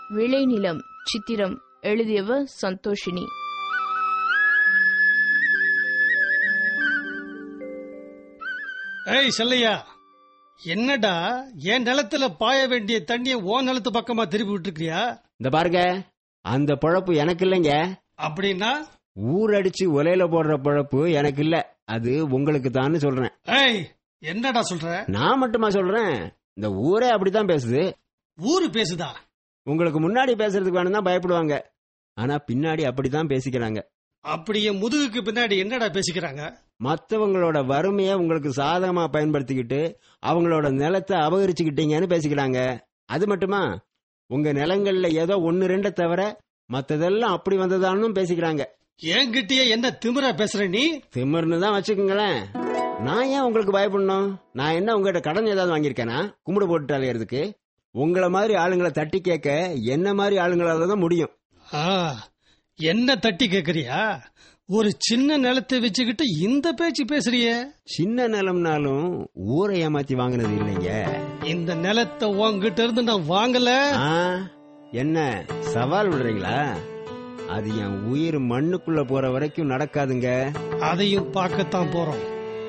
விளைநிலம் சித்திரம் எழுதியவர் சந்தோஷினி ஏய் செல்லையா என்னடா என் நிலத்துல பாய வேண்டிய தண்ணிய ஓ நிலத்து பக்கமா திருப்பி விட்டுருக்கியா இந்த பாருங்க அந்த பொழப்பு எனக்கு இல்லைங்க அப்படின்னா ஊரடிச்சு ஒலையில போடுற பொழப்பு எனக்கு இல்ல அது உங்களுக்கு தான் சொல்றேன் ஏய் என்னடா சொல்ற நான் மட்டுமா சொல்றேன் இந்த ஊரே அப்படித்தான் பேசுது ஊரு பேசுதா உங்களுக்கு முன்னாடி பேசுறதுக்கு வேணும் தான் பயப்படுவாங்க ஆனா பின்னாடி அப்படித்தான் பேசிக்கிறாங்க அப்படியே முதுகுக்கு பின்னாடி என்னடா பேசிக்கிறாங்க மத்தவங்களோட வறுமையை உங்களுக்கு சாதகமா பயன்படுத்திக்கிட்டு அவங்களோட நிலத்தை அபகரிச்சுக்கிட்டீங்கன்னு பேசிக்கிறாங்க அது மட்டுமா உங்க நிலங்கள்ல ஏதோ ஒன்னு ரெண்ட தவிர மத்ததெல்லாம் அப்படி வந்ததான்னு பேசிக்கிறாங்க என்கிட்டயே என்ன திமிரா பேசுற நீ திமிர்னு தான் வச்சுக்கோங்களேன் நான் ஏன் உங்களுக்கு பயப்படணும் நான் என்ன உங்ககிட்ட கடன் ஏதாவது வாங்கியிருக்கேனா கும்பிடு போட்டு அலையறதுக்கு உங்களை மாதிரி ஆளுங்களை தட்டி கேட்க என்ன மாதிரி ஆளுங்களால தான் முடியும் ஆ, என்ன தட்டி கேக்குறியா ஒரு சின்ன நிலத்தை வச்சுக்கிட்டு இந்த பேச்சு பேசுறியே சின்ன நிலம்னாலும் ஊரை ஏமாத்தி வாங்கினது இல்லைங்க இந்த நிலத்தை உன்கிட்ட இருந்து நான் வாங்கல ஆ, என்ன சவால் விடுறீங்களா அது என் உயிர் மண்ணுக்குள்ள போற வரைக்கும் நடக்காதுங்க அதையும் பார்க்கத்தான் போறோம்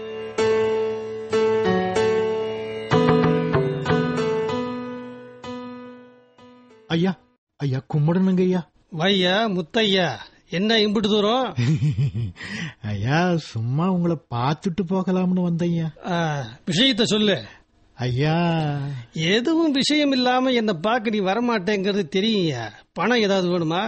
ஐயா ஐயா கும்பிடணுங்க ஐயா வையா முத்தையா என்ன இம்புட்டு தூரம் ஐயா சும்மா உங்களை பார்த்துட்டு போகலாம்னு வந்தையா ஆ, விஷயத்த சொல்லு ஐயா எதுவும் விஷயம் இல்லாம என்ன பார்க்க நீ வரமாட்டேங்கிறது தெரியுங்க பணம் ஏதாவது வேணுமா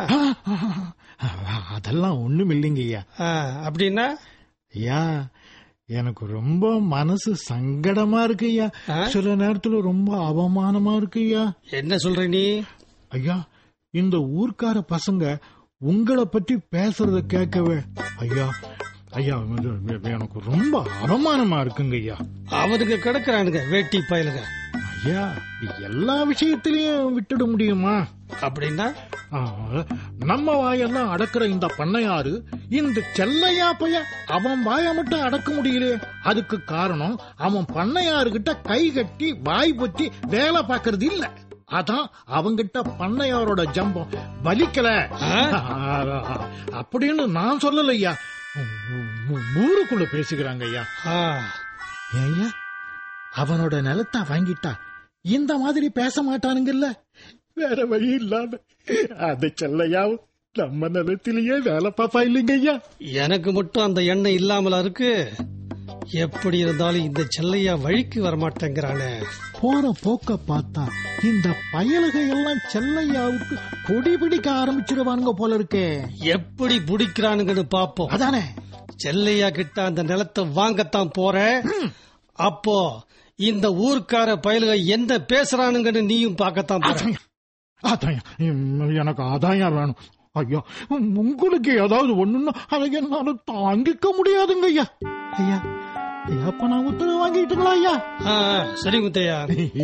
அதெல்லாம் ஒண்ணும் இல்லைங்க ஐயா ஆ, அப்படின்னா ஐயா எனக்கு ரொம்ப மனசு சங்கடமா இருக்கு ஐயா ஆ? சில நேரத்துல ரொம்ப அவமானமா இருக்கு ஐயா என்ன சொல்ற நீ ஐயா இந்த ஊர்க்கார பசங்க உங்களை பத்தி பேசுறத கேட்கவே ஐயா ஐயா இது எனக்கு ரொம்ப அவமானமா இருக்குங்க ஐயா அவனுக்கு கிடக்குறானுங்க வேட்டி பயலுங்க ஐயா எல்லா விஷயத்திலயும் விட்டுட முடியுமா அப்படின்னா ஆ, நம்ம வாயெல்லாம் அடக்குற இந்த பண்ணையாரு இந்த செல்லையா பைய அவன் வாய மட்டும் அடக்க முடியலையே அதுக்கு காரணம் அவன் பண்ணையாருகிட்ட கை கட்டி வாய் பொத்தி வேலை பார்க்கறது இல்ல அதான் அவங்கிட்ட பண்ணையாரோட ஜம்பம் வலிக்கல ஆ? அப்படின்னு நான் சொல்லல ஐயா ஊ- ஊருக்குள்ள பேசுகிறாங்க ஐயா ஆ, ஏய்யா அவனோட நிலத்தை வாங்கிட்டா இந்த மாதிரி பேச மாட்டானுங்கல்ல வேற வழி இல்லாம அந்த செல்லையாவும் நம்ம நிலத்திலேயே வேலை பாப்பா இல்லைங்க ஐயா எனக்கு மட்டும் அந்த எண்ணம் இல்லாமலா இருக்கு எப்படி இருந்தாலும் இந்த செல்லையா வழிக்கு வரமாட்டேங்கிறானே போற போக்க பார்த்தா இந்த பயலுகை எல்லாம் செல்லையாவுக்கு கொடி பிடிக்க ஆரம்பிச்சிருவானுங்க போல இருக்கே எப்படி புடிக்கிறானுங்கன்னு பாப்போம் அதானே செல்லையா கிட்ட அந்த நிலத்தை வாங்கத்தான் போறேன் அப்போ இந்த ஊர்க்கார பயலுக என்ன பேசுறானுங்கன்னு நீயும் பார்க்கத்தான் போற அதான் எனக்கு அதாயா வேணும் ஐயா உங்களுக்கு ஏதாவது ஒண்ணுன்னா அதை என்னால தாங்கிக்க முடியாதுங்க ஐயா ஐயா ஐயா அப்ப நான் உத்தரவு வாங்கிட்டுங்களா ஐயா ஆ, சரி முத்தையா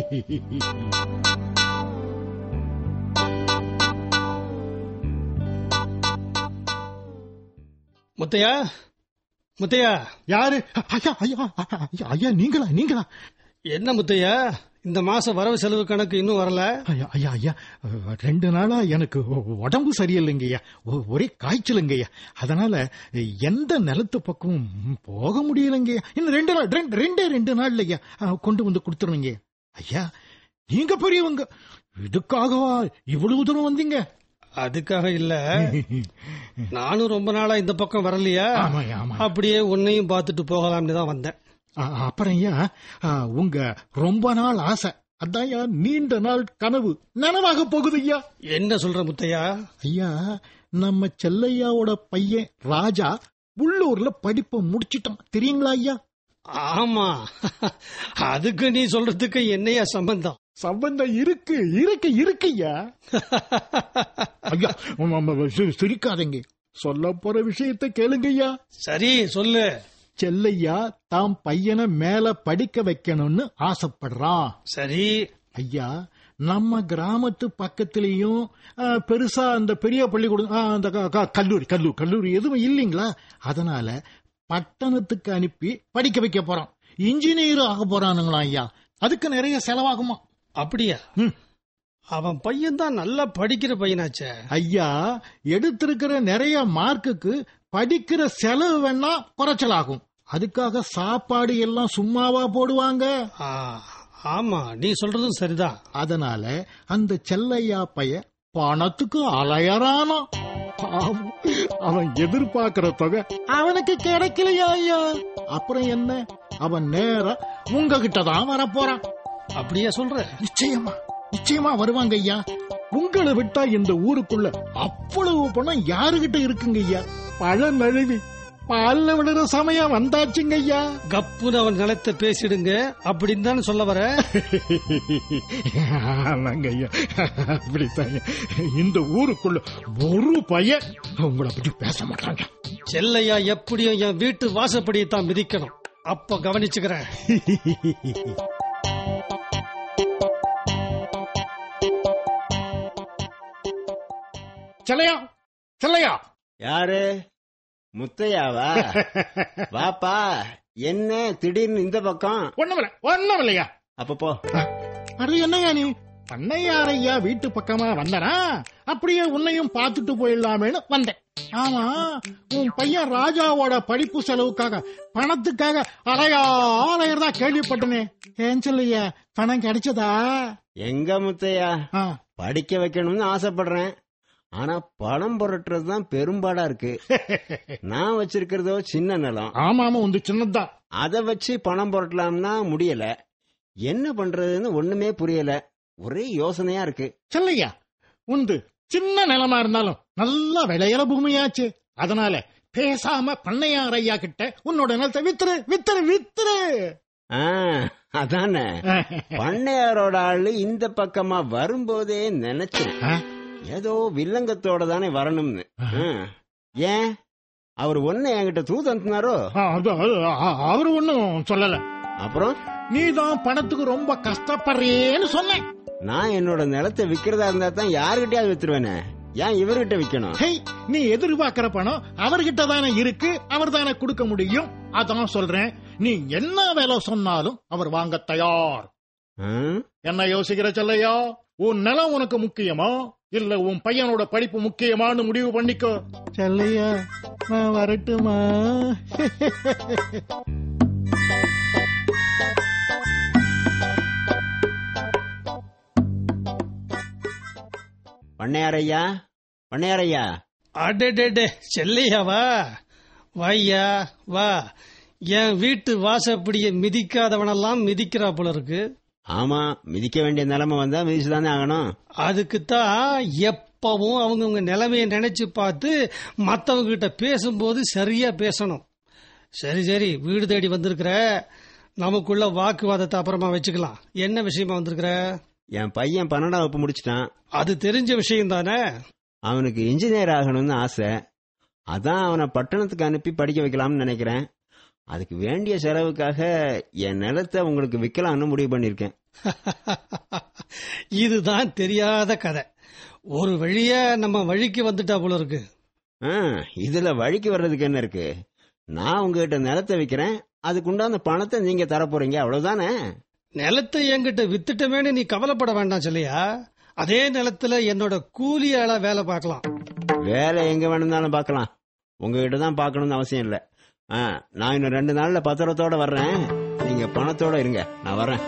முத்தையா முத்தையா யாரு ஐயா ஐயா ஐயா ஐயா நீங்களா நீங்களா என்ன முத்தையா இந்த மாசம் வரவு செலவு கணக்கு இன்னும் வரல ஐயா ஐயா ஐயா அஹ், ரெண்டு நாளா எனக்கு உ- உடம்பு சரியில்லைங்க ஐயா ஒ- ஒரே காய்ச்சலுங்க ஐயா அதனால எந்த நிலத்து பக்கமும் போக முடியலைங்க ஐயா இன்னும் ரெண்டு நாள் ரெண்டு ரெண்டே ரெண்டு நாள்ல ஐயா அஹ், கொண்டு வந்து கொடுத்துருவீங்க ஐயா நீங்க பெரியவங்க இதுக்காகவா இவ்வளவு தூரம் வந்தீங்க அதுக்காக இல்ல நானும் ரொம்ப நாளா இந்த பக்கம் வரலையா ஆமாய்யா, ஆமா. அப்படியே உன்னையும் பார்த்துட்டு போகலாம்னு தான் வந்தேன் அ- அப்புறம் ஐயா அஹ், உங்க ரொம்ப நாள் ஆசை அதான் ஐயா நீண்ட நாள் கனவு நனவாக போகுது ஐயா என்ன சொல்ற முத்தையா ஐயா நம்ம செல்லையாவோட பையன் ராஜா உள்ளூர்ல படிப்பை முடிச்சிட்டான் தெரியுங்களா ஐயா ஆமா அதுக்கு நீ சொல்றதுக்கு என்னையா சம்பந்தம் சம்பந்தம் இருக்கு இருக்கு இருக்கு ஐயா ஐயா உம், உம், உம், சி- சிரிக்காதீங்க சொல்ல போற விஷயத்தை கேளுங்க ஐயா சரி சொல்லு செல்லையா தாம் பையனை மேல படிக்க வைக்கணும்னு ஆசைப்படுறான் சரி ஐயா நம்ம கிராமத்து பக்கத்திலையும் அஹ், பெருசா அந்த பெரிய பள்ளிக்கூடம் அஹ், அந்த க- க- கல்லூரி கல்லூரி கல்லூரி எதுவும் இல்லைங்களா அதனால பட்டணத்துக்கு அனுப்பி படிக்க வைக்க போறான் இன்ஜினியர் ஆக போறானுங்களா ஐயா அதுக்கு நிறைய செலவாகுமா அப்படியா ம். அவன் பையன் தான் நல்லா படிக்கிற பையனாச்சே ஐயா எடுத்திருக்கிற நிறைய மார்க்குக்கு படிக்கிற செலவு வேணா குறைச்சலாகும் அதுக்காக சாப்பாடு எல்லாம் சும்மாவா போடுவாங்க ஆ, ஆமா நீ சொல்றதும் சரிதான் அதனால அந்த செல்லையா பைய பணத்துக்கு அலையறானோ பாவம், அவன் எதிர்பார்க்கிற தொகை அவனுக்கு கிடைக்கலையா ஐயா அப்புறம் என்ன அவன் நேரா உங்ககிட்ட தான் வரப்போறான் அப்படியா சொல்ற நிச்சயமா நிச்சயமா வருவாங்க ஐயா உங்களை விட்டா இந்த ஊருக்குள்ள அவ்வளவு பணம் யாருகிட்ட இருக்குங்க ஐயா பழ நழுவி பால்ல விடுற சமயம் வந்தாச்சுங்க ஐயா கப்புன்னு அவன் நிலத்தை பேசிடுங்க அப்படின்னு தானே சொல்ல வர ஆமாங்க ஐயா அப்படித்தாங்க இந்த ஊருக்குள்ள ஒரு பையன் உங்களை பத்தி பேச மாட்டாங்க செல்லையா எப்படியும் என் வீட்டு வாசப்படியை தான் மிதிக்கணும் அப்ப கவனிச்சுக்கிறேன் செல்லையா செல்லையா யாரு முத்தையாவா வாப்பா என்ன திடீர்னு இந்த பக்கம் ஒண்ணுமில்ல ஒண்ணுமில்லையா அப்ப போ அது என்னையா நீ பண்ணையாரையா வீட்டு பக்கமா வந்தனா அப்படியே உன்னையும் பார்த்துட்டு போயிடலாமேன்னு வந்தேன் ஆமா உன் பையன் ராஜாவோட படிப்பு செலவுக்காக பணத்துக்காக அலையா அலையறதா கேள்விப்பட்டனே ஏன் சொல்லையா பணம் கிடைச்சதா எங்க முத்தையா ஆ, படிக்க வைக்கணும்னு ஆசைப்படுறேன் ஆனா பணம் புரட்டுறது தான் பெரும்பாடா இருக்கு நான் வச்சிருக்கிறதோ சின்ன நிலம் ஆமா ஆமா உந்து சின்னதுதான் அதை வச்சு பணம் புரட்டலாம்னா முடியல என்ன பண்றதுன்னு ஒண்ணுமே புரியல ஒரே யோசனையா இருக்கு சொல்லையா உந்து சின்ன நிலமா இருந்தாலும் நல்லா விளையிற பூமியாச்சு அதனால பேசாம பண்ணையார் ஐயா கிட்ட உன்னோட நிலத்தை வித்துரு வித்துரு வித்துரு ஆ, அதானே பண்ணையாரோட ஆளு இந்த பக்கமா வரும்போதே நினைச்சேன் ஆ? ஏதோ வில்லங்கத்தோட தானே வரணும்னு ஆ. ஏன் அவர் ஒன்னு என்கிட்ட தூது அனுப்புனாரோ ஆ, அது- அது- அ- அவரு ஒண்ணும் சொல்லல அப்புறம் நீதான் பணத்துக்கு ரொம்ப கஷ்டப்படுறேன்னு சொன்னேன் நான் என்னோட நிலத்தை விக்கிறதா இருந்தா தான் யாருகிட்டயாவது வித்துருவேனே ஏன் இவர்கிட்ட விக்கணும் ஹேய் நீ எதிர்பார்க்கிற பணம் அவர்கிட்ட தானே இருக்கு அவர் தானே கொடுக்க முடியும் அதான் சொல்றேன் நீ என்ன வேலை சொன்னாலும் அவர் வாங்க தயார் ஆ? என்ன யோசிக்கிற சொல்லையா உன் நிலம் உனக்கு முக்கியமா இல்ல உன் பையனோட படிப்பு முக்கியமான்னு முடிவு பண்ணிக்கோ செல்லையா நான் வரட்டுமா பண்ணையாரையா பண்ணையாரையா அடே செல்லையாவா வாய்யா வா என் வீட்டு வாசப்படியை மிதிக்காதவனெல்லாம் மிதிக்கிறா போல இருக்கு ஆமா மிதிக்க வேண்டிய நிலைமை வந்தா மிதிச்சுதானே ஆகணும் அதுக்குத்தான் எப்பவும் அவங்கவுங்க நிலைமையை நினைச்சு பார்த்து மத்தவங்க கிட்ட பேசும்போது சரியா பேசணும் சரி சரி வீடு தேடி வந்திருக்கிற நமக்குள்ள வாக்குவாதத்தை அப்புறமா வச்சுக்கலாம் என்ன விஷயமா வந்திருக்கிற என் பையன் பன்னெண்டாம் வகுப்பு முடிச்சிட்டான் அது தெரிஞ்ச விஷயம் தானே அவனுக்கு இன்ஜினியர் ஆகணும்னு ஆசை அதான் அவனை பட்டணத்துக்கு அனுப்பி படிக்க வைக்கலாம்னு நினைக்கிறேன் அதுக்கு வேண்டிய செலவுக்காக என் நிலத்தை உங்களுக்கு விற்கலாம்னு முடிவு பண்ணிருக்கேன் இதுதான் தெரியாத கதை ஒரு வழியா நம்ம வழிக்கு வந்துட்டா போல இருக்கு ஆ, இதுல வழிக்கு வர்றதுக்கு என்ன இருக்கு நான் உங்ககிட்ட நிலத்தை விற்கிறேன் அதுக்குண்டான பணத்தை நீங்க தர போறீங்க அவ்வளவுதானே நிலத்தை என்கிட்ட வித்துட்டமேனு நீ கவலைப்பட வேண்டாம் சொல்லியா அதே நிலத்துல என்னோட கூலி ஆளா வேலை பார்க்கலாம் வேலை எங்க வேணும்னாலும் பார்க்கலாம் உங்ககிட்ட தான் பார்க்கணும்னு அவசியம் இல்லை ஆ, நான் இன்னும் ரெண்டு நாள்ல பத்திரத்தோட வர்றேன் நீங்க பணத்தோட இருங்க நான் வரேன்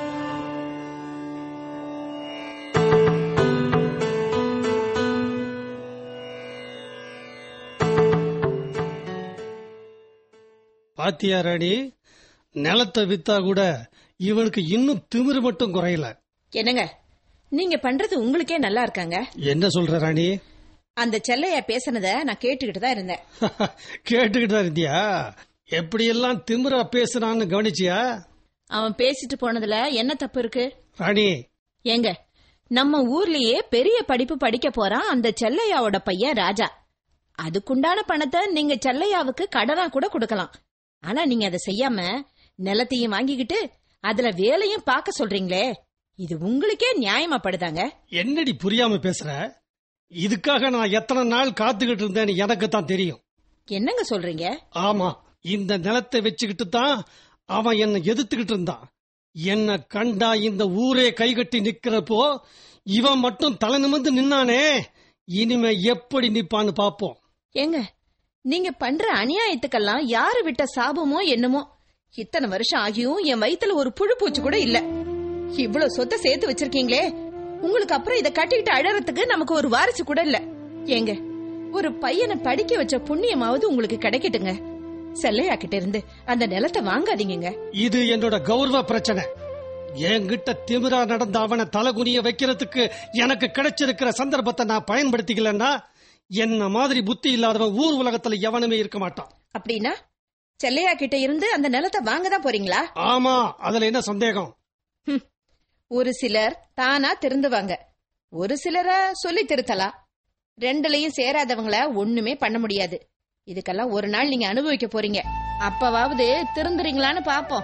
பாத்தியா ராணி நிலத்தை வித்தா கூட இவனுக்கு இன்னும் திமிரு மட்டும் குறையல என்னங்க நீங்க பண்றது உங்களுக்கே நல்லா இருக்காங்க என்ன சொல்ற ராணி அந்த செல்லையா பேசுனத நான் கேட்டுக்கிட்டு தான் இருந்தேன் கேட்டுக்கிட்டு தான் இருந்தியா எப்படியெல்லாம் திமிரா பேசுறான்னு கவனிச்சியா அவன் பேசிட்டு போனதுல என்ன தப்பு இருக்கு ராணி ஏங்க நம்ம ஊர்லயே பெரிய படிப்பு படிக்க போறான் அந்த செல்லையாவோட பையன் ராஜா அதுக்குண்டான பணத்தை நீங்க செல்லையாவுக்கு கடனா கூட கொடுக்கலாம் ஆனா நீங்க அதை செய்யாம நிலத்தையும் வாங்கிக்கிட்டு அதுல வேலையும் பார்க்க சொல்றீங்களே இது உங்களுக்கே நியாயமா படுதாங்க என்னடி புரியாம பேசுற இதுக்காக நான் எத்தனை நாள் காத்துக்கிட்டு இருந்தேன்னு எனக்கு தான் தெரியும் என்னங்க சொல்றீங்க ஆமா இந்த நிலத்தை வச்சுக்கிட்டு தான் அவன் என்னை எதிர்த்துக்கிட்டு இருந்தான் என்ன கண்டா இந்த ஊரே கைகட்டி நிக்கிறப்போ இவன் மட்டும் தலை நிமிர்ந்து நின்னானே இனிமே எப்படி நிப்பான்னு பாப்போம் ஏங்க நீங்க பண்ற அநியாயத்துக்கெல்லாம் யாரு விட்ட சாபமோ என்னமோ இத்தனை வருஷம் ஆகியும் என் வயித்துல ஒரு புழு பூச்சி கூட இல்ல இவ்வளவு சொத்தை சேர்த்து வச்சிருக்கீங்களே உங்களுக்கு அப்புறம் இத கட்டிக்கிட்டு அழறதுக்கு நமக்கு ஒரு வாரிசு கூட இல்ல ஏங்க ஒரு பையனை படிக்க வச்ச புண்ணியமாவது உங்களுக்கு கிடைக்கட்டுங்க செல்லையா கிட்ட இருந்து அந்த நிலத்தை வாங்காதீங்கங்க இது என்னோட கௌரவ பிரச்சனை என்கிட்ட திமிரா நடந்த அவனை தலைகுனிய வைக்கிறதுக்கு எனக்கு கிடைச்சிருக்கிற சந்தர்ப்பத்தை நான் பயன்படுத்திக்கலன்னா என்ன மாதிரி புத்தி இல்லாதவன் ஊர் உலகத்துல எவனுமே இருக்க மாட்டான் அப்படின்னா செல்லையா கிட்ட இருந்து அந்த நிலத்தை வாங்க தான் போறீங்களா ஆமா அதுல என்ன சந்தேகம் ஒரு சிலர் தானா திருந்துவாங்க ஒரு சிலரை சொல்லி திருத்தலாம் ரெண்டுலயும் சேராதவங்கள ஒண்ணுமே பண்ண முடியாது இதுக்கெல்லாம் ஒரு நாள் நீங்க அனுபவிக்க போறீங்க அப்பவாவது திருந்துறீங்களான்னு பாப்போம்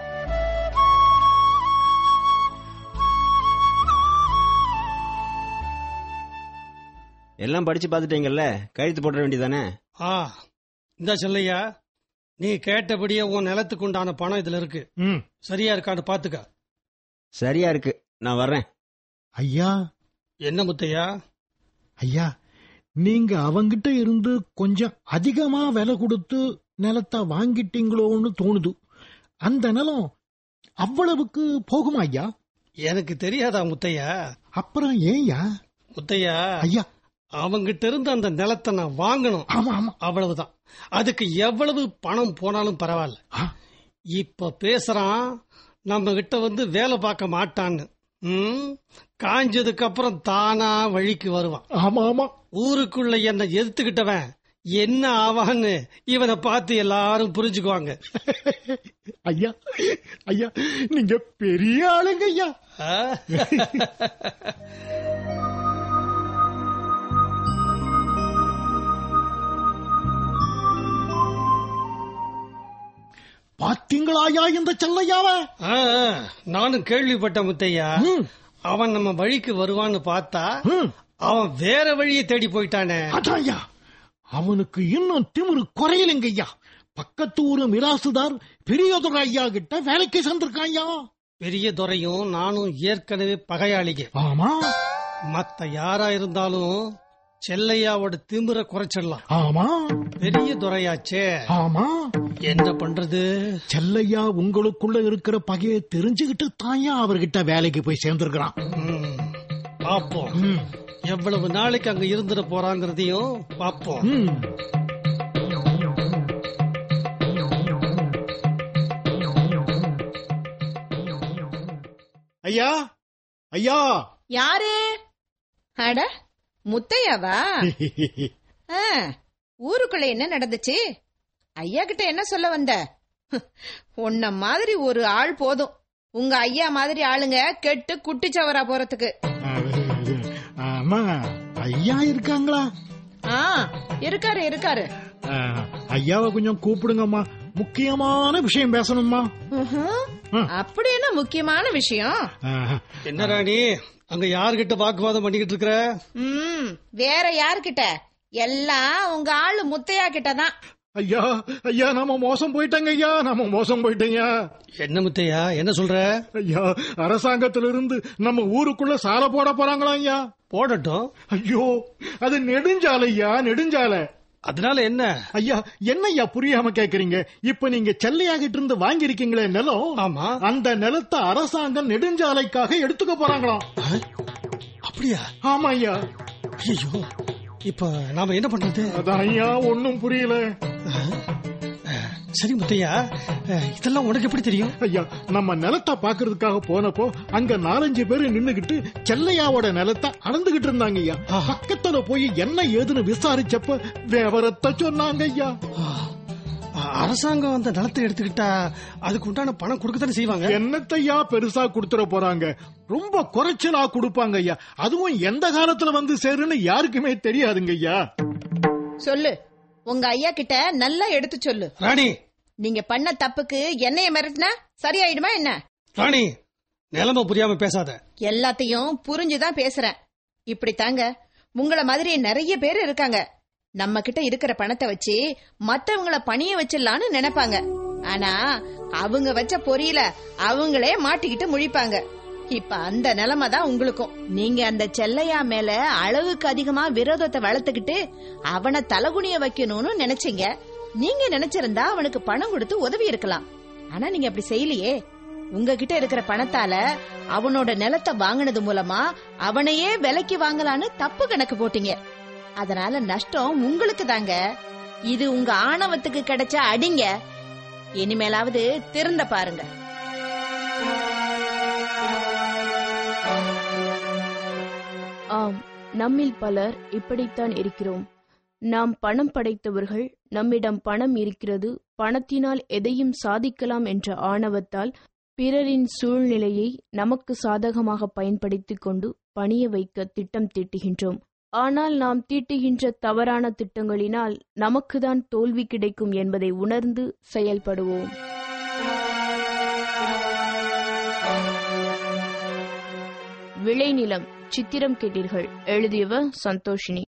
எல்லாம் படிச்சு பார்த்துட்டீங்கல்ல கையெழுத்து போட வேண்டியதானே ஆ இந்த செல்லையா நீ கேட்டபடியே உன் நிலத்துக்கு உண்டான பணம் இதுல இருக்கு ம் சரியா இருக்கான்னு பாத்துக்க சரியா இருக்கு நான் வர்றேன் ஐயா என்ன முத்தையா ஐயா நீங்க அவங்கிட்ட இருந்து கொஞ்சம் அதிகமா விலை கொடுத்து நிலத்தை வாங்கிட்டீங்களோன்னு தோணுது அந்த நிலம் அவ்வளவுக்கு போகுமா ஐயா எனக்கு தெரியாதா முத்தையா அப்புறம் ஏன்யா முத்தையா ஐயா அவங்கிட்ட இருந்து அந்த நிலத்தை நான் வாங்கணும் ஆமா ஆமா அவ்வளவுதான் அதுக்கு எவ்வளவு பணம் போனாலும் பரவாயில்ல ஆ, இப்ப பேசுறான் நம்ம கிட்ட வந்து வேலை பார்க்க மாட்டான்னு ம், காஞ்சதுக்கு அப்புறம் தானா வழிக்கு வருவான் ஆமா ஆமா ஊருக்குள்ள என்ன எதிர்த்துக்கிட்டவன் என்ன ஆவான்னு இவனை பார்த்து எல்லாரும் புரிஞ்சுக்குவாங்க ஐயா ஐயா நீங்க பெரிய ஆளுங்க ஐயா ஆ? பாத்தீங்களா ஐயா இந்த செல்லையாவ ஆ, நானும் கேள்விப்பட்ட முத்தையா ம், அவன் நம்ம வழிக்கு வருவான்னு பார்த்தா ம், அவன் வேற வழியை தேடி போயிட்டானே அதான் ஐயா அவனுக்கு இன்னும் திமிரு குறையலைங்க ஐயா பக்கத்து ஊரு மிராசுதார் பெரியதுரை ஐயா கிட்ட வேலைக்கு சேர்ந்திருக்கான் ஐயா பெரிய துறையும் நானும் ஏற்கனவே பகையாளிங்க ஆமா மத்த யாரா இருந்தாலும் செல்லையாவோட திமிர குறைச்சிடலாம் ஆமா பெரிய துறையாச்சே ஆமா என்ன பண்றது செல்லையா உங்களுக்குள்ள இருக்கிற பகையை தெரிஞ்சுக்கிட்டு தாயா அவர்கிட்ட வேலைக்கு போய் சேர்ந்திருக்கிறான் ம், பாப்போம் ம், எவ்வளவு நாளைக்கு அங்க இருந்துட போறாங்கிறதையும் பாப்போம் ம். ஐயா ஐயா யாரு அட முத்தையாவா ஆ, ஊருக்குள்ள என்ன நடந்துச்சு ஐயா கிட்ட என்ன சொல்ல வந்த உன்ன மாதிரி ஒரு ஆள் போதும் உங்க ஐயா மாதிரி ஆளுங்க கெட்டு குட்டிச்சவரா போறதுக்கு ஆமா ஐயா இருக்காங்களா ஆ இருக்காரு இருக்காரு ஆ, ஐயாவை கொஞ்சம் கூப்பிடுங்கம்மா முக்கியமான விஷயம் பேசணும்மா ம்ஹும். ம். அப்படி என்ன முக்கியமான விஷயம் ஆ, என்ன ராணி அங்க யார்கிட்ட வாக்குவாதம் பண்ணிக்கிட்டு இருக்கிற ம் வேற யாருகிட்ட எல்லாம் உங்க ஆளு முத்தையா கிட்ட தான் ஐயா ஐயா நாம மோசம் போயிட்டங்க ஐயா நாம மோசம் போயிட்டேங்க என்ன முத்தையா என்ன சொல்ற ஐயா அரசாங்கத்திலிருந்து நம்ம ஊருக்குள்ள சாலை போட போறாங்களா ஐயா போடட்டும் ஐயோ அது நெடுஞ்சாலை ஐயா நெடுஞ்சாலை அதனால என்ன ஐயா என்ன ஐயா புரியாம கேக்குறீங்க இப்ப நீங்க செல்லையாகிட்டு இருந்து வாங்கியிருக்கீங்களே நிலம் ஆமா அந்த நிலத்தை அரசாங்கம் நெடுஞ்சாலைக்காக எடுத்துக்க போறாங்களாம் அப்படியா ஆமா ஐயா ஐயோ இப்ப நாம என்ன பண்றது அதான் ஐயா ஒன்னும் புரியல சரி முத்தையா அஹ், இதெல்லாம் உனக்கு எப்படி தெரியும் ஐயா நம்ம நிலத்தை பாக்குறதுக்காக போனப்போ அங்க நாலஞ்சு பேரு நின்னுகிட்டு செல்லையாவோட நிலத்தை அளந்துகிட்டு இருந்தாங்க ஐயா ஆஹா. பக்கத்துல போய் என்ன ஏதுன்னு விசாரிச்சப்ப விவரத்தை சொன்னாங்க ஐயா அஹ், அரசாங்கம் அந்த நிலத்தை எடுத்துக்கிட்டா அதுக்கு உண்டான பணம் கொடுக்கத்தானே செய்வாங்க என்னத்தையா பெருசா கொடுத்துட போறாங்க ரொம்ப குறைச்சலா கொடுப்பாங்க ஐயா அதுவும் எந்த காலத்துல வந்து சேருன்னு யாருக்குமே தெரியாதுங்க ஐயா சொல்லு உங்க ஐயா கிட்ட நல்லா எடுத்து சொல்லு ராணி நீங்க பண்ண தப்புக்கு என்னைய மிரட்டினா சரியாயிடுமா என்ன ராணி நிலைமை புரியாம பேசாத எல்லாத்தையும் புரிஞ்சுதான் பேசுறேன் இப்படி தாங்க உங்கள மாதிரி நிறைய பேர் இருக்காங்க நம்ம கிட்ட இருக்கிற பணத்தை வச்சு மத்தவங்கள பணிய வச்சிடலான்னு நினைப்பாங்க ஆனா அவங்க வச்ச பொரியல அவங்களே மாட்டிக்கிட்டு முழிப்பாங்க இப்ப அந்த நிலைமை தான் உங்களுக்கும் நீங்க அந்த செல்லையா மேல அளவுக்கு அதிகமா விரோதத்தை வளர்த்துக்கிட்டு அவனை தலகுனிய வைக்கணும்னு நினைச்சீங்க நீங்க நினைச்சிருந்தா அவனுக்கு பணம் கொடுத்து உதவி இருக்கலாம் ஆனா நீங்க அப்படி செய்யலையே உங்ககிட்ட இருக்கிற பணத்தால அவனோட நிலத்தை வாங்கினது மூலமா அவனையே விலைக்கு வாங்கலான்னு தப்பு கணக்கு போட்டீங்க அதனால நஷ்டம் உங்களுக்கு தாங்க இது உங்க ஆணவத்துக்கு கிடைச்ச அடிங்க இனிமேலாவது திருந்த பாருங்க ஆம் நம்மில் பலர் இப்படித்தான் இருக்கிறோம் நாம் பணம் படைத்தவர்கள் நம்மிடம் பணம் இருக்கிறது பணத்தினால் எதையும் சாதிக்கலாம் என்ற ஆணவத்தால் பிறரின் சூழ்நிலையை நமக்கு சாதகமாக பயன்படுத்திக் கொண்டு பணிய வைக்க திட்டம் தீட்டுகின்றோம் ஆனால் நாம் தீட்டுகின்ற தவறான திட்டங்களினால் நமக்குதான் தோல்வி கிடைக்கும் என்பதை உணர்ந்து செயல்படுவோம் விளைநிலம் சித்திரம் கேட்டீர்கள் எழுதியவர் சந்தோஷினி